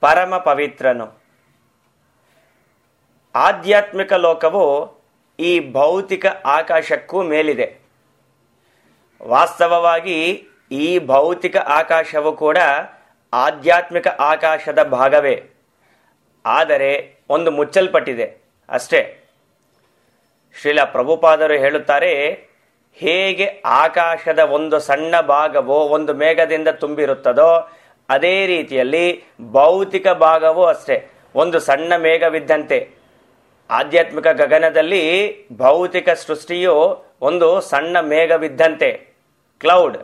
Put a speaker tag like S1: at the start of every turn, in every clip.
S1: ಪರಮ ಪವಿತ್ರನು ಆಧ್ಯಾತ್ಮಿಕ ಲೋಕವು ಈ ಭೌತಿಕ ಆಕಾಶಕ್ಕೂ ಮೇಲಿದೆ ವಾಸ್ತವವಾಗಿ ಈ ಭೌತಿಕ ಆಕಾಶವು ಕೂಡ ಆಧ್ಯಾತ್ಮಿಕ ಆಕಾಶದ ಭಾಗವೇ ಆದರೆ ಒಂದು ಮುಚ್ಚಲ್ಪಟ್ಟಿದೆ ಅಷ್ಟೇ ಶ್ರೀಲ ಪ್ರಭುಪಾದರು ಹೇಳುತ್ತಾರೆ ಹೇಗೆ ಆಕಾಶದ ಒಂದು ಸಣ್ಣ ಭಾಗವು ಒಂದು ಮೇಘದಿಂದ ತುಂಬಿರುತ್ತದೋ ಅದೇ ರೀತಿಯಲ್ಲಿ ಭೌತಿಕ ಭಾಗವೂ ಅಷ್ಟೇ ಒಂದು ಸಣ್ಣ ಮೇಘವಿದ್ದಂತೆ ಆಧ್ಯಾತ್ಮಿಕ ಗಗನದಲ್ಲಿ ಭೌತಿಕ ಸೃಷ್ಟಿಯು ಒಂದು ಸಣ್ಣ ಮೇಘವಿದ್ದಂತೆ ಕ್ಲೌಡ್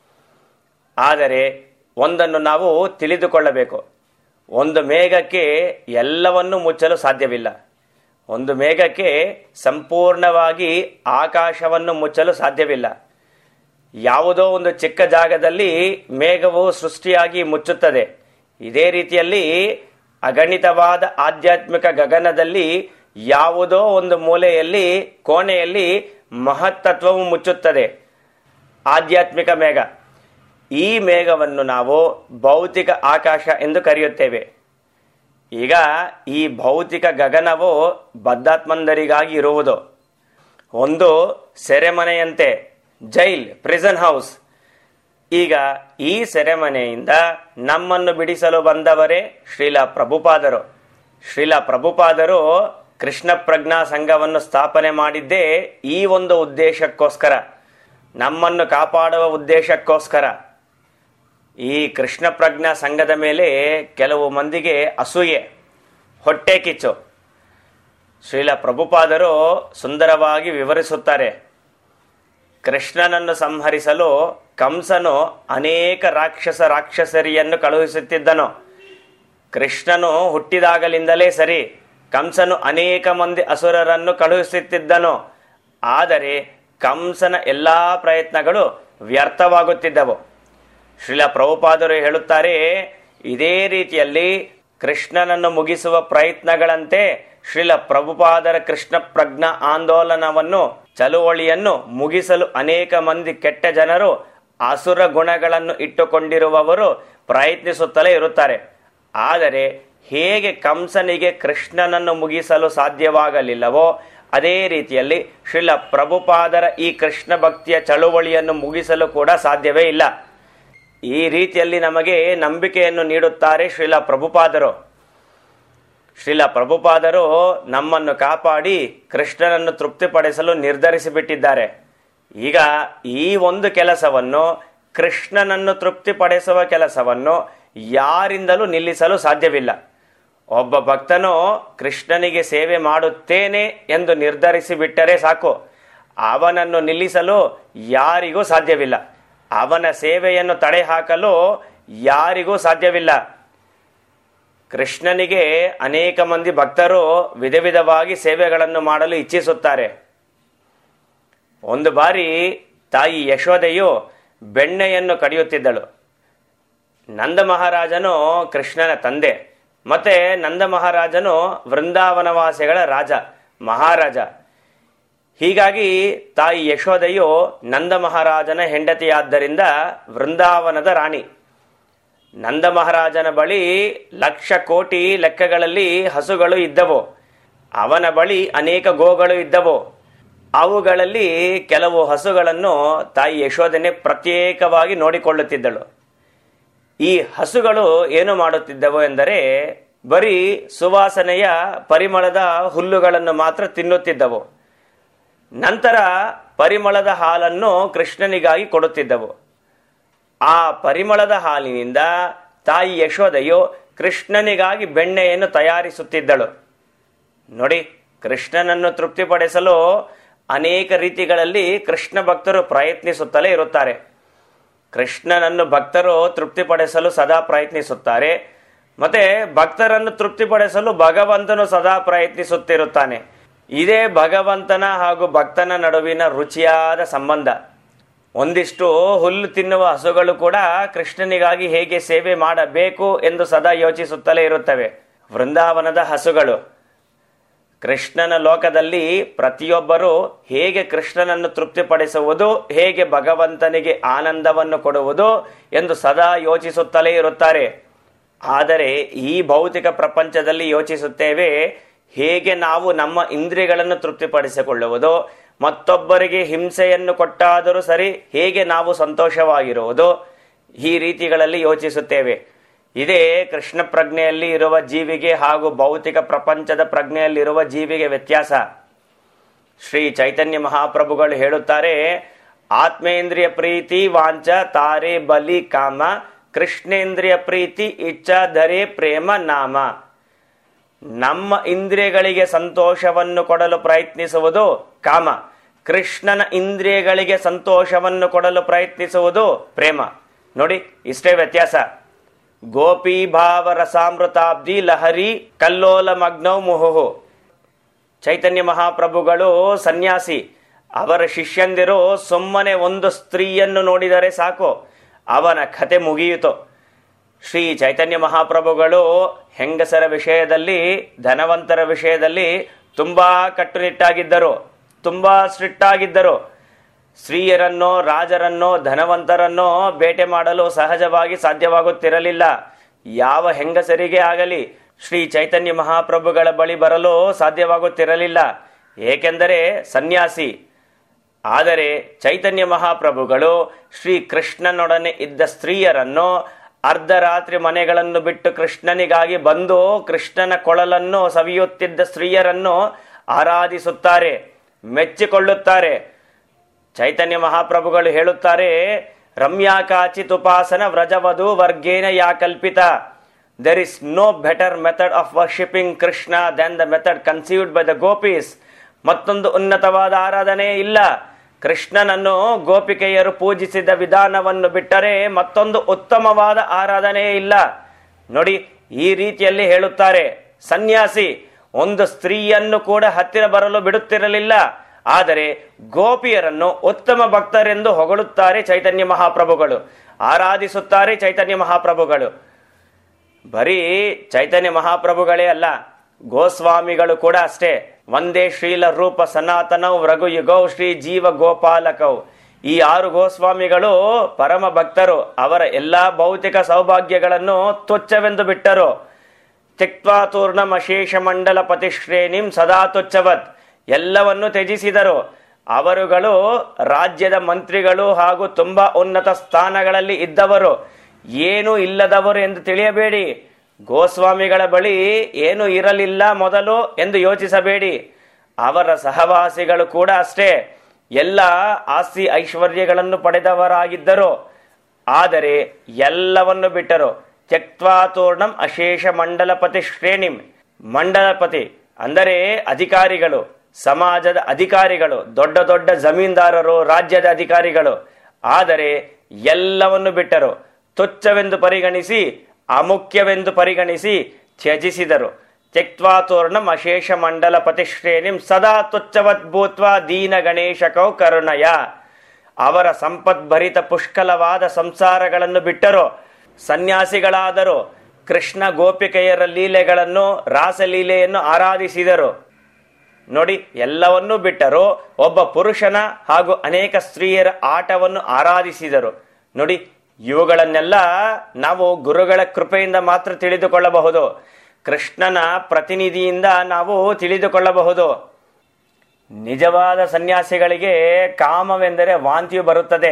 S1: ಆದರೆ ಒಂದನ್ನು ನಾವು ತಿಳಿದುಕೊಳ್ಳಬೇಕು ಒಂದು ಮೇಘಕ್ಕೆ ಎಲ್ಲವನ್ನೂ ಮುಚ್ಚಲು ಸಾಧ್ಯವಿಲ್ಲ ಒಂದು ಮೇಘಕ್ಕೆ ಸಂಪೂರ್ಣವಾಗಿ ಆಕಾಶವನ್ನು ಮುಚ್ಚಲು ಸಾಧ್ಯವಿಲ್ಲ ಯಾವುದೋ ಒಂದು ಚಿಕ್ಕ ಜಾಗದಲ್ಲಿ ಮೇಘವು ಸೃಷ್ಟಿಯಾಗಿ ಮುಚ್ಚುತ್ತದೆ ಇದೇ ರೀತಿಯಲ್ಲಿ ಅಗಣಿತವಾದ ಆಧ್ಯಾತ್ಮಿಕ ಗಗನದಲ್ಲಿ ಯಾವುದೋ ಒಂದು ಮೂಲೆಯಲ್ಲಿ ಕೋಣೆಯಲ್ಲಿ ಮಹತ್ತತ್ವವು ಮುಚ್ಚುತ್ತದೆ ಆಧ್ಯಾತ್ಮಿಕ ಮೇಘ ಈ ಮೇಘವನ್ನು ನಾವು ಭೌತಿಕ ಆಕಾಶ ಎಂದು ಕರೆಯುತ್ತೇವೆ ಈಗ ಈ ಭೌತಿಕ ಗಗನವು ಬದ್ಧಾತ್ಮಂದರಿಗಾಗಿ ಇರುವುದು ಒಂದು ಸೆರೆಮನೆಯಂತೆ ಜೈಲ್ ಪ್ರಿಸನ್ ಹೌಸ್ ಈಗ ಈ ಸೆರೆಮನೆಯಿಂದ ನಮ್ಮನ್ನು ಬಿಡಿಸಲು ಬಂದವರೇ ಶ್ರೀಲ ಪ್ರಭುಪಾದರು ಶ್ರೀಲ ಪ್ರಭುಪಾದರು ಕೃಷ್ಣ ಪ್ರಜ್ಞಾ ಸಂಘವನ್ನು ಸ್ಥಾಪನೆ ಮಾಡಿದ್ದೇ ಈ ಒಂದು ಉದ್ದೇಶಕ್ಕೋಸ್ಕರ ನಮ್ಮನ್ನು ಕಾಪಾಡುವ ಉದ್ದೇಶಕ್ಕೋಸ್ಕರ ಈ ಕೃಷ್ಣ ಪ್ರಜ್ಞಾ ಸಂಘದ ಮೇಲೆ ಕೆಲವು ಮಂದಿಗೆ ಅಸೂಯೆ ಹೊಟ್ಟೆ ಕಿಚ್ಚು ಶ್ರೀಲ ಪ್ರಭುಪಾದರು ಸುಂದರವಾಗಿ ವಿವರಿಸುತ್ತಾರೆ ಕೃಷ್ಣನನ್ನು ಸಂಹರಿಸಲು ಕಂಸನು ಅನೇಕ ರಾಕ್ಷಸ ರಾಕ್ಷಸರಿಯನ್ನು ಕಳುಹಿಸುತ್ತಿದ್ದನು ಕೃಷ್ಣನು ಹುಟ್ಟಿದಾಗಲಿಂದಲೇ ಸರಿ ಕಂಸನು ಅನೇಕ ಮಂದಿ ಅಸುರರನ್ನು ಕಳುಹಿಸುತ್ತಿದ್ದನು ಆದರೆ ಕಂಸನ ಎಲ್ಲಾ ಪ್ರಯತ್ನಗಳು ವ್ಯರ್ಥವಾಗುತ್ತಿದ್ದವು ಶ್ರೀಲ ಪ್ರಭುಪಾದರು ಹೇಳುತ್ತಾರೆ ಇದೇ ರೀತಿಯಲ್ಲಿ ಕೃಷ್ಣನನ್ನು ಮುಗಿಸುವ ಪ್ರಯತ್ನಗಳಂತೆ ಶ್ರೀಲ ಪ್ರಭುಪಾದರ ಕೃಷ್ಣ ಪ್ರಜ್ಞಾ ಆಂದೋಲನವನ್ನು ಚಳುವಳಿಯನ್ನು ಮುಗಿಸಲು ಅನೇಕ ಮಂದಿ ಕೆಟ್ಟ ಜನರು ಅಸುರ ಗುಣಗಳನ್ನು ಇಟ್ಟುಕೊಂಡಿರುವವರು ಪ್ರಯತ್ನಿಸುತ್ತಲೇ ಇರುತ್ತಾರೆ ಆದರೆ ಹೇಗೆ ಕಂಸನಿಗೆ ಕೃಷ್ಣನನ್ನು ಮುಗಿಸಲು ಸಾಧ್ಯವಾಗಲಿಲ್ಲವೋ ಅದೇ ರೀತಿಯಲ್ಲಿ ಶ್ರೀಲ ಪ್ರಭುಪಾದರ ಈ ಕೃಷ್ಣ ಭಕ್ತಿಯ ಚಳುವಳಿಯನ್ನು ಮುಗಿಸಲು ಕೂಡ ಸಾಧ್ಯವೇ ಇಲ್ಲ ಈ ರೀತಿಯಲ್ಲಿ ನಮಗೆ ನಂಬಿಕೆಯನ್ನು ನೀಡುತ್ತಾರೆ ಶ್ರೀಲ ಪ್ರಭುಪಾದರು ಶ್ರೀಲ ಪ್ರಭುಪಾದರು ನಮ್ಮನ್ನು ಕಾಪಾಡಿ ಕೃಷ್ಣನನ್ನು ತೃಪ್ತಿಪಡಿಸಲು ನಿರ್ಧರಿಸಿಬಿಟ್ಟಿದ್ದಾರೆ ಈಗ ಈ ಒಂದು ಕೆಲಸವನ್ನು ಕೃಷ್ಣನನ್ನು ತೃಪ್ತಿಪಡಿಸುವ ಕೆಲಸವನ್ನು ಯಾರಿಂದಲೂ ನಿಲ್ಲಿಸಲು ಸಾಧ್ಯವಿಲ್ಲ ಒಬ್ಬ ಭಕ್ತನು ಕೃಷ್ಣನಿಗೆ ಸೇವೆ ಮಾಡುತ್ತೇನೆ ಎಂದು ನಿರ್ಧರಿಸಿ ಬಿಟ್ಟರೆ ಸಾಕು ಅವನನ್ನು ನಿಲ್ಲಿಸಲು ಯಾರಿಗೂ ಸಾಧ್ಯವಿಲ್ಲ ಅವನ ಸೇವೆಯನ್ನು ತಡೆ ಹಾಕಲು ಯಾರಿಗೂ ಸಾಧ್ಯವಿಲ್ಲ ಕೃಷ್ಣನಿಗೆ ಅನೇಕ ಮಂದಿ ಭಕ್ತರು ವಿಧ ವಿಧವಾಗಿ ಸೇವೆಗಳನ್ನು ಮಾಡಲು ಇಚ್ಛಿಸುತ್ತಾರೆ ಒಂದು ಬಾರಿ ತಾಯಿ ಯಶೋದೆಯು ಬೆಣ್ಣೆಯನ್ನು ಕಡಿಯುತ್ತಿದ್ದಳು ನಂದ ಮಹಾರಾಜನು ಕೃಷ್ಣನ ತಂದೆ ಮತ್ತೆ ನಂದ ಮಹಾರಾಜನು ವೃಂದಾವನವಾಸಿಗಳ ರಾಜ ಮಹಾರಾಜ ಹೀಗಾಗಿ ತಾಯಿ ಯಶೋದೆಯು ನಂದ ಮಹಾರಾಜನ ಹೆಂಡತಿಯಾದ್ದರಿಂದ ವೃಂದಾವನದ ರಾಣಿ ನಂದ ಮಹಾರಾಜನ ಬಳಿ ಲಕ್ಷ ಕೋಟಿ ಲೆಕ್ಕಗಳಲ್ಲಿ ಹಸುಗಳು ಇದ್ದವು ಅವನ ಬಳಿ ಅನೇಕ ಗೋಗಳು ಇದ್ದವು ಅವುಗಳಲ್ಲಿ ಕೆಲವು ಹಸುಗಳನ್ನು ತಾಯಿ ಯಶೋಧನೆ ಪ್ರತ್ಯೇಕವಾಗಿ ನೋಡಿಕೊಳ್ಳುತ್ತಿದ್ದಳು ಈ ಹಸುಗಳು ಏನು ಮಾಡುತ್ತಿದ್ದವು ಎಂದರೆ ಬರೀ ಸುವಾಸನೆಯ ಪರಿಮಳದ ಹುಲ್ಲುಗಳನ್ನು ಮಾತ್ರ ತಿನ್ನುತ್ತಿದ್ದವು ನಂತರ ಪರಿಮಳದ ಹಾಲನ್ನು ಕೃಷ್ಣನಿಗಾಗಿ ಕೊಡುತ್ತಿದ್ದವು ಆ ಪರಿಮಳದ ಹಾಲಿನಿಂದ ತಾಯಿ ಯಶೋದೆಯು ಕೃಷ್ಣನಿಗಾಗಿ ಬೆಣ್ಣೆಯನ್ನು ತಯಾರಿಸುತ್ತಿದ್ದಳು ನೋಡಿ ಕೃಷ್ಣನನ್ನು ತೃಪ್ತಿಪಡಿಸಲು ಅನೇಕ ರೀತಿಗಳಲ್ಲಿ ಕೃಷ್ಣ ಭಕ್ತರು ಪ್ರಯತ್ನಿಸುತ್ತಲೇ ಇರುತ್ತಾರೆ ಕೃಷ್ಣನನ್ನು ಭಕ್ತರು ತೃಪ್ತಿಪಡಿಸಲು ಸದಾ ಪ್ರಯತ್ನಿಸುತ್ತಾರೆ ಮತ್ತೆ ಭಕ್ತರನ್ನು ತೃಪ್ತಿಪಡಿಸಲು ಭಗವಂತನು ಸದಾ ಪ್ರಯತ್ನಿಸುತ್ತಿರುತ್ತಾನೆ ಇದೇ ಭಗವಂತನ ಹಾಗೂ ಭಕ್ತನ ನಡುವಿನ ರುಚಿಯಾದ ಸಂಬಂಧ ಒಂದಿಷ್ಟು ಹುಲ್ಲು ತಿನ್ನುವ ಹಸುಗಳು ಕೂಡ ಕೃಷ್ಣನಿಗಾಗಿ ಹೇಗೆ ಸೇವೆ ಮಾಡಬೇಕು ಎಂದು ಸದಾ ಯೋಚಿಸುತ್ತಲೇ ಇರುತ್ತವೆ ವೃಂದಾವನದ ಹಸುಗಳು ಕೃಷ್ಣನ ಲೋಕದಲ್ಲಿ ಪ್ರತಿಯೊಬ್ಬರು ಹೇಗೆ ಕೃಷ್ಣನನ್ನು ತೃಪ್ತಿಪಡಿಸುವುದು ಹೇಗೆ ಭಗವಂತನಿಗೆ ಆನಂದವನ್ನು ಕೊಡುವುದು ಎಂದು ಸದಾ ಯೋಚಿಸುತ್ತಲೇ ಇರುತ್ತಾರೆ ಆದರೆ ಈ ಭೌತಿಕ ಪ್ರಪಂಚದಲ್ಲಿ ಯೋಚಿಸುತ್ತೇವೆ ಹೇಗೆ ನಾವು ನಮ್ಮ ಇಂದ್ರಿಯಗಳನ್ನು ತೃಪ್ತಿಪಡಿಸಿಕೊಳ್ಳುವುದು ಮತ್ತೊಬ್ಬರಿಗೆ ಹಿಂಸೆಯನ್ನು ಕೊಟ್ಟಾದರೂ ಸರಿ ಹೇಗೆ ನಾವು ಸಂತೋಷವಾಗಿರುವುದು ಈ ರೀತಿಗಳಲ್ಲಿ ಯೋಚಿಸುತ್ತೇವೆ ಇದೇ ಕೃಷ್ಣ ಪ್ರಜ್ಞೆಯಲ್ಲಿ ಇರುವ ಜೀವಿಗೆ ಹಾಗೂ ಭೌತಿಕ ಪ್ರಪಂಚದ ಪ್ರಜ್ಞೆಯಲ್ಲಿರುವ ಜೀವಿಗೆ ವ್ಯತ್ಯಾಸ ಶ್ರೀ ಚೈತನ್ಯ ಮಹಾಪ್ರಭುಗಳು ಹೇಳುತ್ತಾರೆ ಆತ್ಮೇಂದ್ರಿಯ ಪ್ರೀತಿ ವಾಂಚ ತಾರೆ ಬಲಿ ಕಾಮ ಕೃಷ್ಣೇಂದ್ರಿಯ ಪ್ರೀತಿ ಇಚ್ಛಾ ಧರೆ ಪ್ರೇಮ ನಾಮ ನಮ್ಮ ಇಂದ್ರಿಯಗಳಿಗೆ ಸಂತೋಷವನ್ನು ಕೊಡಲು ಪ್ರಯತ್ನಿಸುವುದು ಕಾಮ ಕೃಷ್ಣನ ಇಂದ್ರಿಯಗಳಿಗೆ ಸಂತೋಷವನ್ನು ಕೊಡಲು ಪ್ರಯತ್ನಿಸುವುದು ಪ್ರೇಮ ನೋಡಿ ಇಷ್ಟೇ ವ್ಯತ್ಯಾಸ ಗೋಪಿ ಭಾವ ರಸಾಮೃತಾಬ್ದಿ ಲಹರಿ ಕಲ್ಲೋಲ ಮಗ್ನೌ ಮುಹುಹು ಚೈತನ್ಯ ಮಹಾಪ್ರಭುಗಳು ಸನ್ಯಾಸಿ ಅವರ ಶಿಷ್ಯಂದಿರು ಸುಮ್ಮನೆ ಒಂದು ಸ್ತ್ರೀಯನ್ನು ನೋಡಿದರೆ ಸಾಕು ಅವನ ಕತೆ ಮುಗಿಯಿತು ಶ್ರೀ ಚೈತನ್ಯ ಮಹಾಪ್ರಭುಗಳು ಹೆಂಗಸರ ವಿಷಯದಲ್ಲಿ ಧನವಂತರ ವಿಷಯದಲ್ಲಿ ತುಂಬಾ ಕಟ್ಟುನಿಟ್ಟಾಗಿದ್ದರು ತುಂಬಾ ಸ್ಟ್ರಿಕ್ಟ್ ಆಗಿದ್ದರು ಸ್ತ್ರೀಯರನ್ನೋ ರಾಜರನ್ನೋ ಧನವಂತರನ್ನೋ ಬೇಟೆ ಮಾಡಲು ಸಹಜವಾಗಿ ಸಾಧ್ಯವಾಗುತ್ತಿರಲಿಲ್ಲ ಯಾವ ಹೆಂಗಸರಿಗೆ ಆಗಲಿ ಶ್ರೀ ಚೈತನ್ಯ ಮಹಾಪ್ರಭುಗಳ ಬಳಿ ಬರಲು ಸಾಧ್ಯವಾಗುತ್ತಿರಲಿಲ್ಲ ಏಕೆಂದರೆ ಸನ್ಯಾಸಿ ಆದರೆ ಚೈತನ್ಯ ಮಹಾಪ್ರಭುಗಳು ಶ್ರೀ ಕೃಷ್ಣನೊಡನೆ ಇದ್ದ ಸ್ತ್ರೀಯರನ್ನು ಅರ್ಧರಾತ್ರಿ ಮನೆಗಳನ್ನು ಬಿಟ್ಟು ಕೃಷ್ಣನಿಗಾಗಿ ಬಂದು ಕೃಷ್ಣನ ಕೊಳಲನ್ನು ಸವಿಯುತ್ತಿದ್ದ ಸ್ತ್ರೀಯರನ್ನು ಆರಾಧಿಸುತ್ತಾರೆ ಮೆಚ್ಚಿಕೊಳ್ಳುತ್ತಾರೆ ಚೈತನ್ಯ ಮಹಾಪ್ರಭುಗಳು ಹೇಳುತ್ತಾರೆ ರಮ್ಯಾ ಕಾಚಿತ್ ಉಪಾಸನ ವ್ರಜವಧು ವರ್ಗೇನ ಯಾ ಕಲ್ಪಿತ there is no better method of worshipping Krishna then the method conceived by the gopis ಮತ್ತೊಂದು ಉನ್ನತವಾದ ಆರಾಧನೆ ಇಲ್ಲ ಕೃಷ್ಣನನ್ನು ಗೋಪಿಕೆಯರು ಪೂಜಿಸಿದ ವಿಧಾನವನ್ನು ಬಿಟ್ಟರೆ ಮತ್ತೊಂದು ಉತ್ತಮವಾದ ಆರಾಧನೆ ಇಲ್ಲ ನೋಡಿ ಈ ರೀತಿಯಲ್ಲಿ ಹೇಳುತ್ತಾರೆ ಸನ್ಯಾಸಿ ಒಂದು ಸ್ತ್ರೀಯನ್ನು ಕೂಡ ಹತ್ತಿರ ಬರಲು ಬಿಡುತ್ತಿರಲಿಲ್ಲ ಆದರೆ ಗೋಪಿಯರನ್ನು ಉತ್ತಮ ಭಕ್ತರೆಂದು ಹೊಗಳುತ್ತಾರೆ ಚೈತನ್ಯ ಮಹಾಪ್ರಭುಗಳು ಆರಾಧಿಸುತ್ತಾರೆ ಚೈತನ್ಯ ಮಹಾಪ್ರಭುಗಳು ಬರೀ ಚೈತನ್ಯ ಮಹಾಪ್ರಭುಗಳೇ ಅಲ್ಲ ಗೋಸ್ವಾಮಿಗಳು ಕೂಡ ಅಷ್ಟೇ ಒಂದೇ ಶ್ರೀಲ ರೂಪ ಸನಾತನೌ ರಘುಯುಗೌ ಶ್ರೀ ಜೀವ ಗೋಪಾಲಕೌ ಈ ಆರು ಗೋಸ್ವಾಮಿಗಳು ಪರಮ ಭಕ್ತರು ಅವರ ಎಲ್ಲಾ ಭೌತಿಕ ಸೌಭಾಗ್ಯಗಳನ್ನು ತುಚ್ಛವೆಂದು ಬಿಟ್ಟರು ತ್ಯಕ್ವಾ ತೂರ್ಣಂ ಅಶೇಷ ಮಂಡಲ ಪತಿಶ್ರೇಣಿಂ ಸದಾ ತುಚ್ಛವತ್ ಎಲ್ಲವನ್ನು ತ್ಯಜಿಸಿದರು ಅವರುಗಳು ರಾಜ್ಯದ ಮಂತ್ರಿಗಳು ಹಾಗೂ ತುಂಬಾ ಉನ್ನತ ಸ್ಥಾನಗಳಲ್ಲಿ ಇದ್ದವರು ಏನು ಇಲ್ಲದವರು ಎಂದು ತಿಳಿಯಬೇಡಿ ಗೋಸ್ವಾಮಿಗಳ ಬಳಿ ಏನು ಇರಲಿಲ್ಲ ಮೊದಲು ಎಂದು ಯೋಚಿಸಬೇಡಿ ಅವರ ಸಹವಾಸಿಗಳು ಕೂಡ ಅಷ್ಟೇ ಎಲ್ಲ ಆಸ್ತಿ ಐಶ್ವರ್ಯಗಳನ್ನು ಪಡೆದವರಾಗಿದ್ದರು ಆದರೆ ಎಲ್ಲವನ್ನು ಬಿಟ್ಟರು ತ್ಯಕ್ವಾತೂರ್ಣಂ ಅಶೇಷ ಮಂಡಲಪತಿ ಶ್ರೇಣಿಂ ಮಂಡಲಪತಿ ಅಂದರೆ ಅಧಿಕಾರಿಗಳು ಸಮಾಜದ ಅಧಿಕಾರಿಗಳು ದೊಡ್ಡ ದೊಡ್ಡ ಜಮೀನ್ದಾರರು ರಾಜ್ಯದ ಅಧಿಕಾರಿಗಳು ಆದರೆ ಎಲ್ಲವನ್ನು ಬಿಟ್ಟರು ತುಚ್ಛವೆಂದು ಪರಿಗಣಿಸಿ ಅಮುಖ್ಯವೆಂದು ಪರಿಗಣಿಸಿ ತ್ಯಜಿಸಿದರು ತ್ಯಕ್ವಾತೂರ್ಣಂ ಅಶೇಷ ಮಂಡಲ ಪತಿಶ್ರೇಣಿಂ ಸದಾ ತುಚ್ಛವತ್ ಭೂತ್ವ ದೀನ ಗಣೇಶಕೌ ಕರುಣಯ ಅವರ ಸಂಪದ್ಭರಿತ ಪುಷ್ಕಲವಾದ ಸಂಸಾರಗಳನ್ನು ಬಿಟ್ಟರು ಸನ್ಯಾಸಿಗಳಾದರು ಕೃಷ್ಣ ಗೋಪಿಕೆಯರ ಲೀಲೆಗಳನ್ನು ರಾಸಲೀಲೆಯನ್ನು ಆರಾಧಿಸಿದರು ನೋಡಿ ಎಲ್ಲವನ್ನೂ ಬಿಟ್ಟರು ಒಬ್ಬ ಪುರುಷನ ಹಾಗೂ ಅನೇಕ ಸ್ತ್ರೀಯರ ಆಟವನ್ನು ಆರಾಧಿಸಿದರು ನೋಡಿ ಇವುಗಳನ್ನೆಲ್ಲ ನಾವು ಗುರುಗಳ ಕೃಪೆಯಿಂದ ಮಾತ್ರ ತಿಳಿದುಕೊಳ್ಳಬಹುದು ಕೃಷ್ಣನ ಪ್ರತಿನಿಧಿಯಿಂದ ನಾವು ತಿಳಿದುಕೊಳ್ಳಬಹುದು ನಿಜವಾದ ಸನ್ಯಾಸಿಗಳಿಗೆ ಕಾಮವೆಂದರೆ ವಾಂತಿಯು ಬರುತ್ತದೆ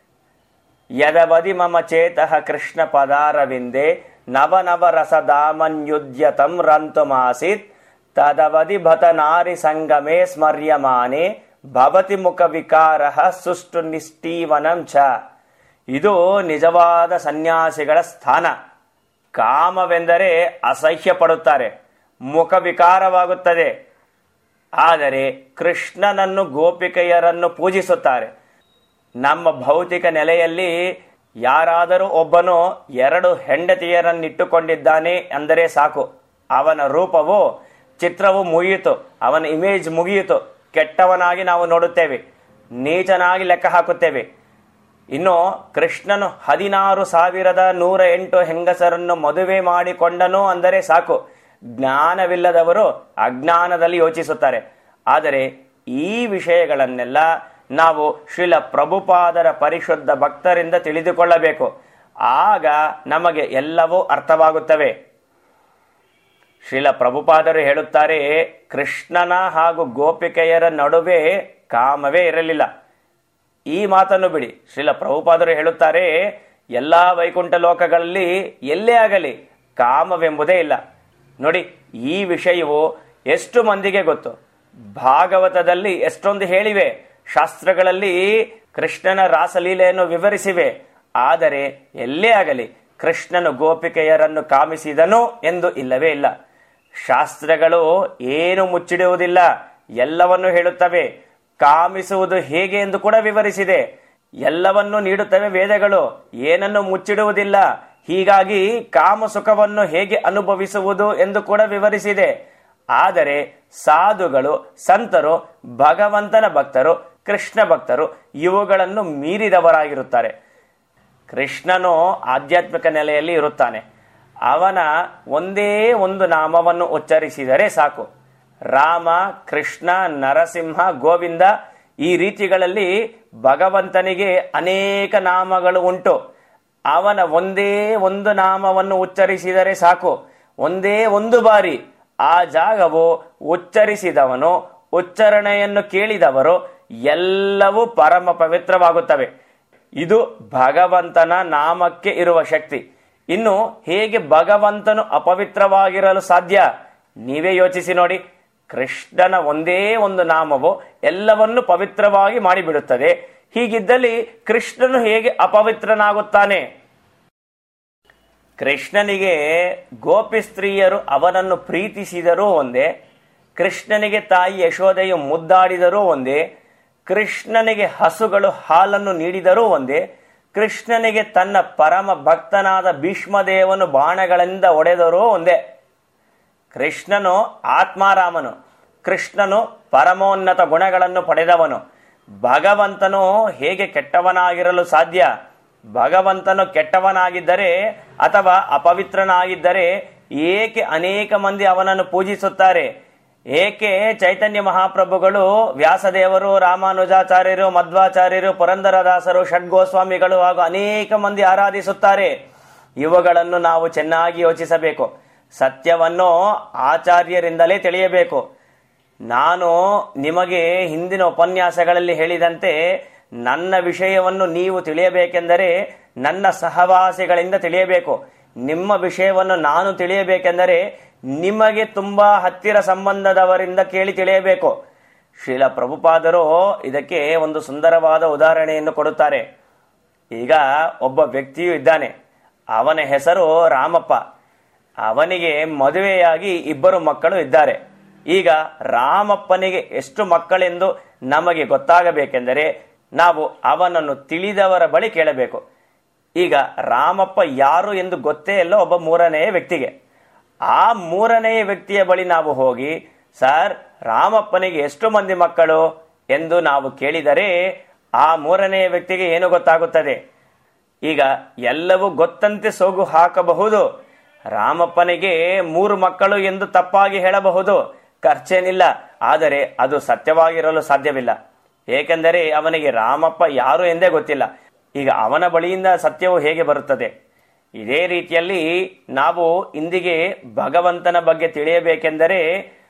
S1: ಯದವದಿ ಮಮ ಚೇತಃ ಕೃಷ್ಣ ಪದಾರವಿಂದೆ ನವ ನವ ರಸದಾಮನ್ಯುದ್ಯತಂ ರಂತುಮಾಸಿತ್ ತದವಧಿ ಭತ ನಾರಿ ಸಂಗಮೇ ಸ್ಮರ್ಯಮಾನೆ ಭವತಿ ಮುಖ ವಿಕಾರ ಸುಷ್ಟು ನಿಷ್ಠೀವನಂ ಚ ಇದು ನಿಜವಾದ ಸನ್ಯಾಸಿಗಳ ಸ್ಥಾನ ಕಾಮವೆಂದರೆ ಅಸಹ್ಯ ಪಡುತ್ತಾರೆ ಮುಖ ವಿಕಾರವಾಗುತ್ತದೆ ಆದರೆ ಕೃಷ್ಣನನ್ನು ಗೋಪಿಕೆಯರನ್ನು ಪೂಜಿಸುತ್ತಾರೆ ನಮ್ಮ ಭೌತಿಕ ನೆಲೆಯಲ್ಲಿ ಯಾರಾದರೂ ಒಬ್ಬನು ಎರಡು ಹೆಂಡತಿಯರನ್ನಿಟ್ಟುಕೊಂಡಿದ್ದಾನೆ ಅಂದರೆ ಸಾಕು ಅವನ ರೂಪವು ಚಿತ್ರವು ಮುಗಿಯಿತು ಅವನ ಇಮೇಜ್ ಮುಗಿಯಿತು ಕೆಟ್ಟವನಾಗಿ ನಾವು ನೋಡುತ್ತೇವೆ ನೀಚನಾಗಿ ಲೆಕ್ಕ ಹಾಕುತ್ತೇವೆ ಇನ್ನು ಕೃಷ್ಣನು ಹದಿನಾರು ಸಾವಿರದ ನೂರ ಎಂಟು ಹೆಂಗಸರನ್ನು ಮದುವೆ ಮಾಡಿಕೊಂಡನು ಅಂದರೆ ಸಾಕು ಜ್ಞಾನವಿಲ್ಲದವರು ಅಜ್ಞಾನದಲ್ಲಿ ಯೋಚಿಸುತ್ತಾರೆ ಆದರೆ ಈ ವಿಷಯಗಳನ್ನೆಲ್ಲ ನಾವು ಶ್ರೀಲ ಪ್ರಭುಪಾದರ ಪರಿಶುದ್ಧ ಭಕ್ತರಿಂದ ತಿಳಿದುಕೊಳ್ಳಬೇಕು ಆಗ ನಮಗೆ ಎಲ್ಲವೂ ಅರ್ಥವಾಗುತ್ತವೆ ಶ್ರೀಲ ಪ್ರಭುಪಾದರು ಹೇಳುತ್ತಾರೆ ಕೃಷ್ಣನ ಹಾಗೂ ಗೋಪಿಕೆಯರ ನಡುವೆ ಕಾಮವೇ ಇರಲಿಲ್ಲ ಈ ಮಾತನ್ನು ಬಿಡಿ ಶ್ರೀಲ ಪ್ರಭುಪಾದರು ಹೇಳುತ್ತಾರೆ ಎಲ್ಲಾ ವೈಕುಂಠ ಲೋಕಗಳಲ್ಲಿ ಎಲ್ಲೇ ಆಗಲಿ ಕಾಮವೆಂಬುದೇ ಇಲ್ಲ ನೋಡಿ ಈ ವಿಷಯವು ಎಷ್ಟು ಮಂದಿಗೆ ಗೊತ್ತು ಭಾಗವತದಲ್ಲಿ ಎಷ್ಟೊಂದು ಹೇಳಿವೆ ಶಾಸ್ತ್ರಗಳಲ್ಲಿ ಕೃಷ್ಣನ ರಾಸಲೀಲೆಯನ್ನು ವಿವರಿಸಿವೆ ಆದರೆ ಎಲ್ಲೇ ಆಗಲಿ ಕೃಷ್ಣನು ಗೋಪಿಕೆಯರನ್ನು ಕಾಮಿಸಿದನು ಎಂದು ಇಲ್ಲವೇ ಇಲ್ಲ ಶಾಸ್ತ್ರಗಳು ಏನು ಮುಚ್ಚಿಡುವುದಿಲ್ಲ ಎಲ್ಲವನ್ನು ಹೇಳುತ್ತವೆ ಕಾಮಿಸುವುದು ಹೇಗೆ ಎಂದು ಕೂಡ ವಿವರಿಸಿದೆ ಎಲ್ಲವನ್ನು ನೀಡುತ್ತವೆ ವೇದಗಳು ಏನನ್ನು ಮುಚ್ಚಿಡುವುದಿಲ್ಲ ಹೀಗಾಗಿ ಕಾಮ ಸುಖವನ್ನು ಹೇಗೆ ಅನುಭವಿಸುವುದು ಎಂದು ಕೂಡ ವಿವರಿಸಿದೆ ಆದರೆ ಸಾಧುಗಳು ಸಂತರು ಭಗವಂತನ ಭಕ್ತರು ಕೃಷ್ಣ ಭಕ್ತರು ಇವುಗಳನ್ನು ಮೀರಿದವರಾಗಿರುತ್ತಾರೆ ಕೃಷ್ಣನು ಆಧ್ಯಾತ್ಮಿಕ ನೆಲೆಯಲ್ಲಿ ಇರುತ್ತಾನೆ ಅವನ ಒಂದೇ ಒಂದು ನಾಮವನ್ನು ಉಚ್ಚರಿಸಿದರೆ ಸಾಕು ರಾಮ ಕೃಷ್ಣ ನರಸಿಂಹ ಗೋವಿಂದ ಈ ರೀತಿಗಳಲ್ಲಿ ಭಗವಂತನಿಗೆ ಅನೇಕ ನಾಮಗಳು ಉಂಟು ಅವನ ಒಂದೇ ಒಂದು ನಾಮವನ್ನು ಉಚ್ಚರಿಸಿದರೆ ಸಾಕು ಒಂದೇ ಒಂದು ಬಾರಿ ಆ ಜಾಗವು ಉಚ್ಚರಿಸಿದವನು ಉಚ್ಚರಣೆಯನ್ನು ಕೇಳಿದವರು ಎಲ್ಲವೂ ಪರಮ ಪವಿತ್ರವಾಗುತ್ತವೆ ಇದು ಭಗವಂತನ ನಾಮಕ್ಕೆ ಇರುವ ಶಕ್ತಿ ಇನ್ನು ಹೇಗೆ ಭಗವಂತನು ಅಪವಿತ್ರವಾಗಿರಲು ಸಾಧ್ಯ ನೀವೇ ಯೋಚಿಸಿ ನೋಡಿ ಕೃಷ್ಣನ ಒಂದೇ ಒಂದು ನಾಮವು ಎಲ್ಲವನ್ನು ಪವಿತ್ರವಾಗಿ ಮಾಡಿಬಿಡುತ್ತದೆ ಹೀಗಿದ್ದಲ್ಲಿ ಕೃಷ್ಣನು ಹೇಗೆ ಅಪವಿತ್ರನಾಗುತ್ತಾನೆ ಕೃಷ್ಣನಿಗೆ ಗೋಪಿ ಸ್ತ್ರೀಯರು ಅವನನ್ನು ಪ್ರೀತಿಸಿದರೂ ಒಂದೇ ಕೃಷ್ಣನಿಗೆ ತಾಯಿ ಯಶೋದೆಯು ಮುದ್ದಾಡಿದರೂ ಒಂದೇ ಕೃಷ್ಣನಿಗೆ ಹಸುಗಳು ಹಾಲನ್ನು ನೀಡಿದರೂ ಒಂದೇ ಕೃಷ್ಣನಿಗೆ ತನ್ನ ಪರಮ ಭಕ್ತನಾದ ಭೀಷ್ಮದೇವನು ಬಾಣಗಳಿಂದ ಒಡೆದರೂ ಒಂದೇ ಕೃಷ್ಣನು ಆತ್ಮಾರಾಮನು ಕೃಷ್ಣನು ಪರಮೋನ್ನತ ಗುಣಗಳನ್ನು ಪಡೆದವನು ಭಗವಂತನು ಹೇಗೆ ಕೆಟ್ಟವನಾಗಿರಲು ಸಾಧ್ಯ ಭಗವಂತನು ಕೆಟ್ಟವನಾಗಿದ್ದರೆ ಅಥವಾ ಅಪವಿತ್ರನಾಗಿದ್ದರೆ ಏಕೆ ಅನೇಕ ಮಂದಿ ಅವನನ್ನು ಪೂಜಿಸುತ್ತಾರೆ ಏಕೆ ಚೈತನ್ಯ ಮಹಾಪ್ರಭುಗಳು ವ್ಯಾಸದೇವರು ರಾಮಾನುಜಾಚಾರ್ಯರು ಮಧ್ವಾಚಾರ್ಯರು ಪುರಂದರದಾಸರು ಷಡ್ಗೋಸ್ವಾಮಿಗಳು ಹಾಗೂ ಅನೇಕ ಮಂದಿ ಆರಾಧಿಸುತ್ತಾರೆ ಇವುಗಳನ್ನು ನಾವು ಚೆನ್ನಾಗಿ ಯೋಚಿಸಬೇಕು ಸತ್ಯವನ್ನು ಆಚಾರ್ಯರಿಂದಲೇ ತಿಳಿಯಬೇಕು ನಾನು ನಿಮಗೆ ಹಿಂದಿನ ಉಪನ್ಯಾಸಗಳಲ್ಲಿ ಹೇಳಿದಂತೆ ನನ್ನ ವಿಷಯವನ್ನು ನೀವು ತಿಳಿಯಬೇಕೆಂದರೆ ನನ್ನ ಸಹವಾಸಿಗಳಿಂದ ತಿಳಿಯಬೇಕು ನಿಮ್ಮ ವಿಷಯವನ್ನು ನಾನು ತಿಳಿಯಬೇಕೆಂದರೆ ನಿಮಗೆ ತುಂಬಾ ಹತ್ತಿರ ಸಂಬಂಧದವರಿಂದ ಕೇಳಿ ತಿಳಿಯಬೇಕು ಶ್ರೀಲ ಪ್ರಭುಪಾದರು ಇದಕ್ಕೆ ಒಂದು ಸುಂದರವಾದ ಉದಾಹರಣೆಯನ್ನು ಕೊಡುತ್ತಾರೆ ಈಗ ಒಬ್ಬ ವ್ಯಕ್ತಿಯು ಇದ್ದಾನೆ ಅವನ ಹೆಸರು ರಾಮಪ್ಪ ಅವನಿಗೆ ಮದುವೆಯಾಗಿ ಇಬ್ಬರು ಮಕ್ಕಳು ಇದ್ದಾರೆ ಈಗ ರಾಮಪ್ಪನಿಗೆ ಎಷ್ಟು ಮಕ್ಕಳೆಂದು ನಮಗೆ ಗೊತ್ತಾಗಬೇಕೆಂದರೆ ನಾವು ಅವನನ್ನು ತಿಳಿದವರ ಬಳಿ ಕೇಳಬೇಕು ಈಗ ರಾಮಪ್ಪ ಯಾರು ಎಂದು ಗೊತ್ತೇ ಇಲ್ಲ ಒಬ್ಬ ಮೂರನೆಯ ವ್ಯಕ್ತಿಗೆ ಆ ಮೂರನೆಯ ವ್ಯಕ್ತಿಯ ಬಳಿ ನಾವು ಹೋಗಿ ಸರ್ ರಾಮಪ್ಪನಿಗೆ ಎಷ್ಟು ಮಂದಿ ಮಕ್ಕಳು ಎಂದು ನಾವು ಕೇಳಿದರೆ ಆ ಮೂರನೆಯ ವ್ಯಕ್ತಿಗೆ ಏನು ಗೊತ್ತಾಗುತ್ತದೆ ಈಗ ಎಲ್ಲವೂ ಗೊತ್ತಂತೆ ಸೋಗು ಹಾಕಬಹುದು ರಾಮಪ್ಪನಿಗೆ ಮೂರು ಮಕ್ಕಳು ಎಂದು ತಪ್ಪಾಗಿ ಹೇಳಬಹುದು ಖರ್ಚೇನಿಲ್ಲ ಆದರೆ ಅದು ಸತ್ಯವಾಗಿರಲು ಸಾಧ್ಯವಿಲ್ಲ ಏಕೆಂದರೆ ಅವನಿಗೆ ರಾಮಪ್ಪ ಯಾರು ಎಂದೇ ಗೊತ್ತಿಲ್ಲ ಈಗ ಅವನ ಬಳಿಯಿಂದ ಸತ್ಯವು ಹೇಗೆ ಬರುತ್ತದೆ ಇದೇ ರೀತಿಯಲ್ಲಿ ನಾವು ಇಂದಿಗೆ ಭಗವಂತನ ಬಗ್ಗೆ ತಿಳಿಯಬೇಕೆಂದರೆ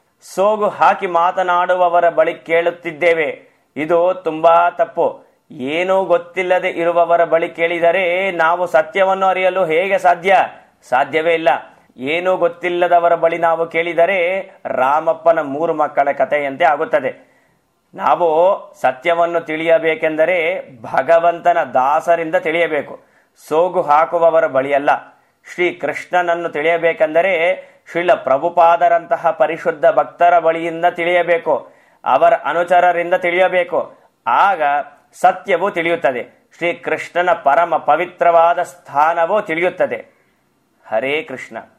S1: ಸೋಗು ಹಾಕಿ ಮಾತನಾಡುವವರ ಬಳಿ ಕೇಳುತ್ತಿದ್ದೇವೆ ಇದು ತುಂಬಾ ತಪ್ಪು ಏನೂ ಗೊತ್ತಿಲ್ಲದೆ ಇರುವವರ ಬಳಿ ಕೇಳಿದರೆ ನಾವು ಸತ್ಯವನ್ನು ಅರಿಯಲು ಹೇಗೆ ಸಾಧ್ಯ ಸಾಧ್ಯವೇ ಇಲ್ಲ ಏನೂ ಗೊತ್ತಿಲ್ಲದವರ ಬಳಿ ನಾವು ಕೇಳಿದರೆ ರಾಮಪ್ಪನ ಮೂರು ಮಕ್ಕಳ ಕಥೆಯಂತೆ ಆಗುತ್ತದೆ ನಾವು ಸತ್ಯವನ್ನು ತಿಳಿಯಬೇಕೆಂದರೆ ಭಗವಂತನ ದಾಸರಿಂದ ತಿಳಿಯಬೇಕು ಸೋಗು ಹಾಕುವವರ ಬಳಿಯಲ್ಲ ಶ್ರೀ ಕೃಷ್ಣನನ್ನು ತಿಳಿಯಬೇಕೆಂದರೆ ಶ್ರೀಲ ಪ್ರಭುಪಾದರಂತಹ ಪರಿಶುದ್ಧ ಭಕ್ತರ ಬಳಿಯಿಂದ ತಿಳಿಯಬೇಕು ಅವರ ಅನುಚರರಿಂದ ತಿಳಿಯಬೇಕು ಆಗ ಸತ್ಯವು ತಿಳಿಯುತ್ತದೆ ಶ್ರೀ ಕೃಷ್ಣನ ಪರಮ ಪವಿತ್ರವಾದ ಸ್ಥಾನವೂ ತಿಳಿಯುತ್ತದೆ ಹರೇ ಕೃಷ್ಣ